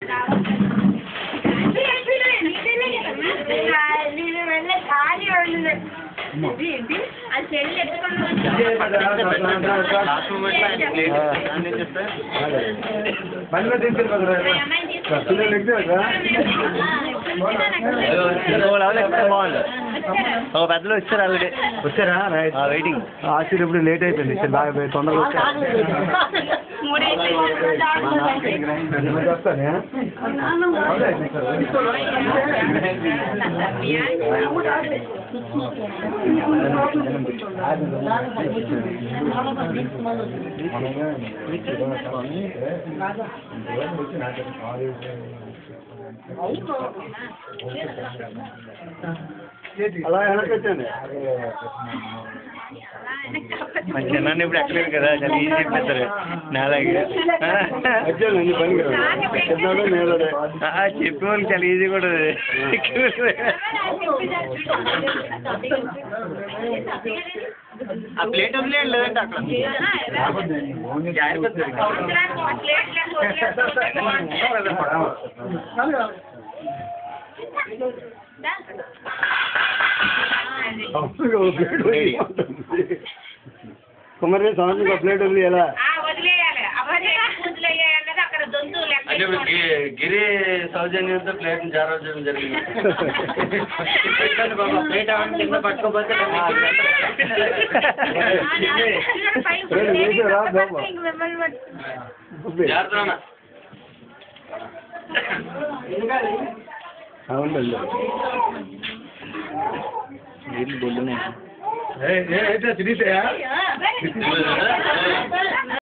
అది చెల్లి బండిలో తీసుకెళ్ళి పదరా పిల్లలు ఎక్కితే బాగుంది ఒక పెద్దలు వచ్చారు ఆల్రెడీ వచ్చారా రైట్ వెయిటింగ్ ఆశీర్ ఇప్పుడు లేట్ అయిపోయింది సరే బాగా తొందరగా వచ్చారు వస్తానే అలా వెనక్కి వచ్చాను మా చిన్న ఇప్పుడు ఎక్కలేదు కదా చాలా ఈజీ చెప్పేస్తారు నాలాగే వచ్చాను నీ పని చెప్తాడు నేలడే చెప్పే వాళ్ళకి చాలా ఈజీ కూడా ఆ ప్లేట్ వదిలేయండి లేదంటే అక్కడ కుమారి స్వామికి ఒక ప్లేట్ ఉంది ఎలా వదిలేయాలి అవన్నీ వదిలేయాలి అక్కడ జంతువులు అంటే ఇప్పుడు గి- గిరి సౌజన్యంతో ప్లేట్ జారోజనం జరిగింది బాబా ప్లేట్ అవన్నీ కింద పట్టుకోపోతే రేపు వేసారా బాబా జాగ్రత్త నాన్న. అవునండి నీళ్ళు బొల్లున్నాయి ఏ తిరిగితే